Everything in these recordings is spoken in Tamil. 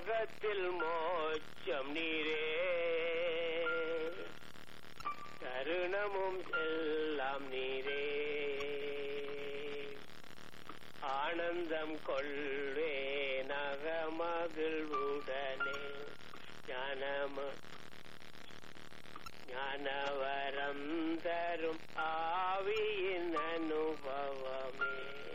நரகத்தில் மோட்சம் நீரே தருணமும் எல்லாம் நீரே ஆனந்தம் கொள்வே நகமகிழ்வுடனே ஞானம ஞானவரம் தரும் ஆவியின் அனுபவமே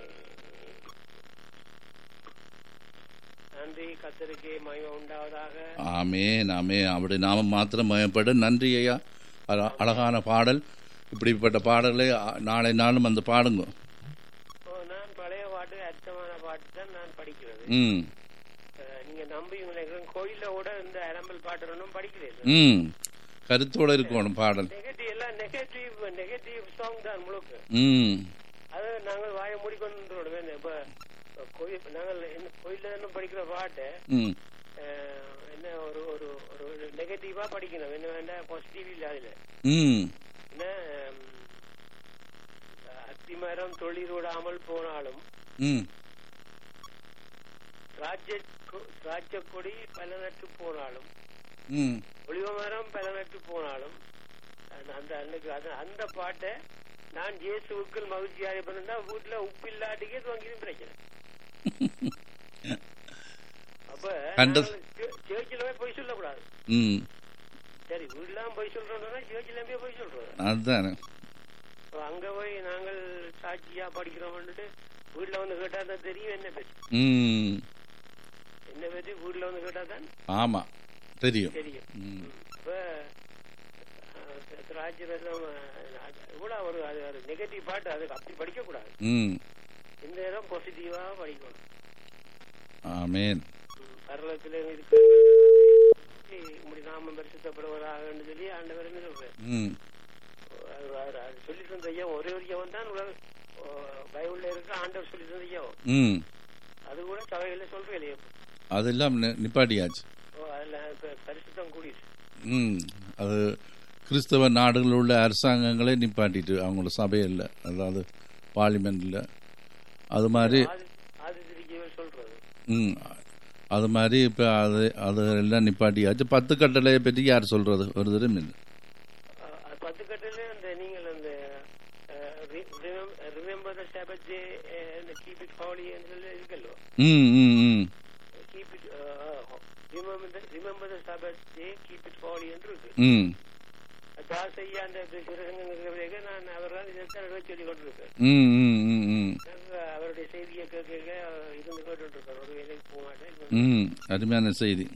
நன்றி கத்தருக்கு மயம் உண்டாவதாக ஆமேன் ஆமேன் அப்படி நாம மாத்திரம் மயப்பட நன்றி ஐயா அழ- அழகான பாடல் இப்படிப்பட்ட பாடலை அ- நாளை நாளும் அந்த பாடுங்க ஓ, நான் பழைய பாட்டு அர்த்தமான பாட்டு தான் நான் படிக்கிறது ம் அஹ், நீங்க நம்பி நினைக்கிறேன் கோயில்ல கூட இந்த அரம்பல் பாட்டு ஒன்றும் படிக்கிறேன் ம் கருத்தோட இருக்கணும் பாடல் நெகட்டிவ் எல்லாம் நெகட்டிவ் நெகட்டிவ் சாங் தான் முழுக்க ம் அது நாங்கள் வாயை மூடிக்கொண்டு இப்ப கோயில் நாங்கள் என்ன கோயில்ல தானே படிக்கிற பாட்டு ம் அஹ், என்ன ஒரு ஒரு ஒரு நெகட்டிவா படிக்கணும் என்ன வேண்டாம் பாசிட்டிவ் இல்ல அதுல ம் என்ன ஹம், அத்திமரம் தொழிலூடாமல் போனாலும் ம் ராஜ்ய ராஜ்ய கொடி பல நட்டு போனாலும் ம் ஒளிவ மரம் பல நட்டு போனாலும் அந்த- அந்த அன்னைக்கு அது- அந்த பாட்டை நான் இயேசுவுக்குள் மகிழ்ச்சியாக பண்ணா வீட்டுல உப்பு இல்லாட்டிக்கே வாங்கியும் பிரச்சனை அப்ப கண்ட- சேர்ச்சில போய் பொய் சொல்லக்கூடாது ம் சரி வீட்டுலாம் பொய் சொல்றோம்னா சேர்ச்சில போய் பொய் சொல்றோம் அதுதானே அப்ப அங்க போய் நாங்கள் சாட்சியா படிக்கிறோம்னுட்டு வீட்டுல வந்து கேட்டா தான் தெரியும் என்ன பற்றி ம் என்ன பற்றி வீட்டுல வந்து கேட்டா தான் ஆமாம் தெரியும் தெரியும் ம் இப்ப ராஜ்யரசம் இவ்வளவு ஒரு அது ஒரு நெகட்டிவ் பாட்டு அதுக்கு அப்படி படிக்க கூடாது ம் இந்த நேரம் பாசிட்டிவா படிக்கணும் ஆமேன் பரலத்துல இருக்கு இப்படி நாம பரிசுத்தப்படுவதாக சொல்லி ஆண்டவர் என்ன சொல்றேன் ம் அது அது- அது சொல்லி தந்த ஐயா ஒரே ஒரு ஐயாவும் தான் உலக பைபிள்ல இருக்க ஆண்டவர் சொல்லி தந்த ஐயாவும் ம் அது கூட சபையில சொல்றேன் இல்லையா அதெல்லாம் நி- நிப்பாட்டியாச்சு ஓ, அதுல இப்ப பரிசுத்தம் கூடிடுச்சு ம் அது கிறிஸ்தவ நாடுகளில் உள்ள அரசாங்கங்களே நிப்பாட்டிட்டு அவங்களோட சபையில் அதாவது பார்லிமெண்ட்டில் அது மாதிரி ஆதி ஆதி திருச்சியவர் சொல்றது ம் அது மாதிரி இப்போ அது அது எல்லாம் நிப்பாட்டியாச்சு பத்து கட்டளையை பற்றி யார் சொல்கிறது ஒரு தரம் இல்லை அஹ் அது பத்து கட்டில அந்த நீங்கள் அந்த remember the Sabbath day keep it holy சொல்லி இருக்கல்லோ ம் ம் ம் keep it remember the Sabbath day keep it holy என்று இருக்கு ம் தாஸ் ஐயா அந்த சிவசங்கங்கிறவங்க நான் அவர் தான் இதைத்தான் எழுத சொல்லி கொண்டிருக்கேன் ம் ம் ம் ம் நாங்க அவருடைய செய்தியை கேட்க கேட்க இருந்து கேட்டு இருக்கோம் ஒரு வேலைக்கு போக மாட்டேன் ம் அருமையான செய்தி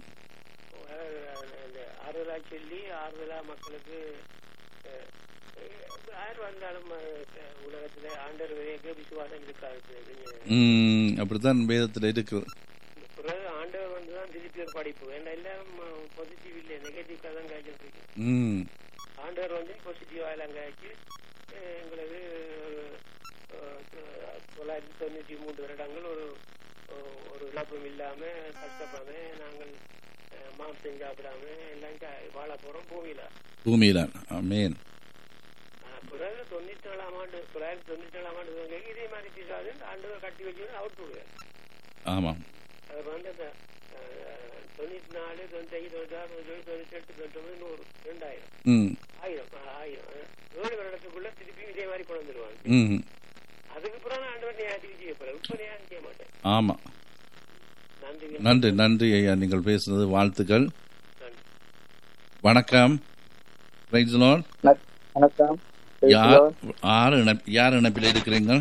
அஹ் அந்த ஆறுதலா சொல்லி ஆறுதலா மக்களுக்கு அஹ், அஹ், யார் வந்தாலும் அஹ், உலகத்துல ஆண்டர் வரைக்கும் விசுவாசம் இருக்காது கொஞ்சம் ம் அப்படித்தான் வேதத்தில் இருக்குது பிறகு ஆண்டவர் வந்து தான் திருப்பி ஒரு படிப்பு வேண்டாம் எல்லாம் பாசிட்டிவ் இல்லை நெகட்டிவ் தான் காய்ச்சிட்டு இருக்கு ம் ஆண்டவர் வந்து பாசிட்டிவா எல்லாம் காய்ச்சி அஹ், எங்களுக்கு அஹ், அஹ், தொள்ளாயிரத்தி தொண்ணூத்தி மூன்று வருடங்கள் ஒரு ஒரு இழப்பும் இல்லாம கஷ்டப்படாம நாங்கள் அஹ், மாம்சம் சாப்பிடாம எல்லாம் கா- வாழ போறோம் பூமியில பூமியில் ஆமேன் ஆஹ் பிறகு தொண்ணூத்தி ஏழாம் ஆண்டு தொள்ளாயிரத்தி தொண்ணூத்தி ஏழாம் ஆண்டு துவங்கி இதே மாதிரி பிசாது ஆண்டு கட்டி வச்சு அவுட் விடுவார் ஆமாம் அது வந்து அந்த ஆஹ், தொண்ணூத்தி நாலு தொண்ணூத்தி ஐந்து தொண்ணூத்தி ஆறு தொண்ணூத்தி ஏழு தொண்ணூத்தி எட்டு தொண்ணூத்தி ஒன்பது நூறு ரெண்டாயிரம் ம் ஆயிரம் ஆஹ், ஆயிரம் ஆஹ், ஏழு வருடத்துக்குள்ள திருப்பி இதே மாதிரி கொண்டு வந்துருவாங்க ம் அதுக்கு பிறகு நான் ஆண்டவர் நியாயம் செய்ய போறேன் இப்ப நியாயம் செய்ய மாட்டேன் ஆமாம் நன்றி நன்றி நன்றி ஐயா நீங்கள் பேசுனது வாழ்த்துக்கள் நன்றி வணக்கம் ரைட் லார்ட் வணக்- வணக்கம் யார் யார் இணப் யார் இணைப்பில் இருக்கிறீங்க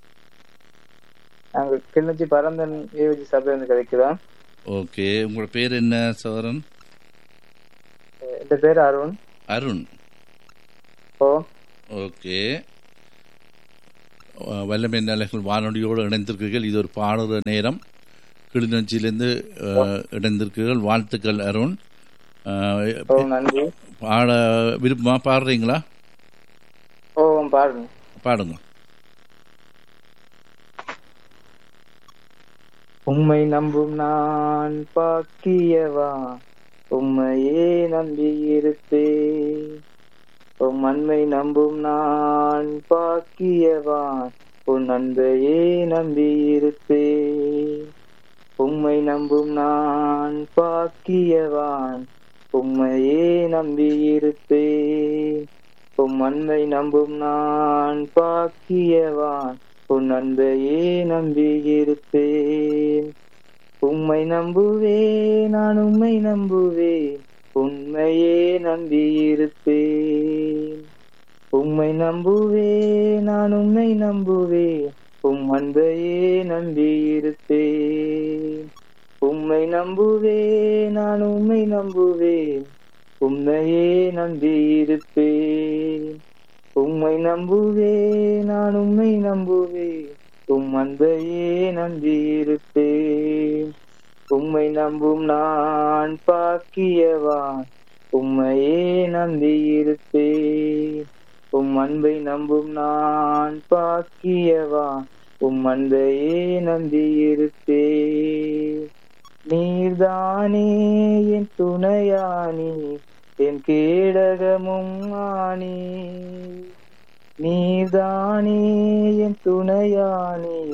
நாங்கள் கிளிநொச்சி பரந்தன் ஏவிஜி சபையிலிருந்து கிடைக்கிறோம் ஓகே உங்களோட பேர் என்ன சோரன் என் பேர் அருண் அருண் ஓ ஓகே அஹ், வல்லமை நிலைகள் வானொலியோடு இணைந்திருக்கிறீர்கள் இது ஒரு பாடுற நேரம் கிளிநொச்சியிலிருந்து அஹ், இணைந்திருக்கிறீர்கள் வாழ்த்துக்கள் அருண் அஹ், ஓ நன்றி பாட விருப்பமா பாடுறீங்களா ஓ பாருங்க பாடுங்க உம்மை நம்பும் நான் பாக்கியவா உம்மையே நம்பியிருப்பேன் உம் அன்பை நம்பும் நான் பாக்கியவான் உன் அன்பையே நம்பியிருப்பேன் உம்மை நம்பும் நான் பாக்கியவான் உம்மையே நம்பியிருப்பேன் உம் அன்பை நம்பும் நான் பாக்கியவான் உன் அன்பையே நம்பியிருப்பேன் உம்மை நம்புவேன் நான் உம்மை நம்புவேன் உண்மையே நம்பியிருப்பேன் உம்மை நம்புவேன் நான் உம்மை நம்புவேன் உம் அன்பையே நம்பியிருப்பேன் உம்மை நம்புவேன் நான் உம்மை நம்புவேன் உம்மையே நம்பியிருப்பேன் உம்மை நம்புவேன் நான் உம்மை நம்புவேன் உம் அன்பையே நம்பியிருப்பேன் உம்மை நம்பும் நான் பாக்கியவான் உம்மையே நம்பியிருப்பேன் உம் அன்பை நம்பும் நான் பாக்கியவான் உம் அன்பையே நம்பியிருப்பேன் நீர்தானே என் துணையானி என் கேடகமும் ஆனி நீர்தானே என் துணையானி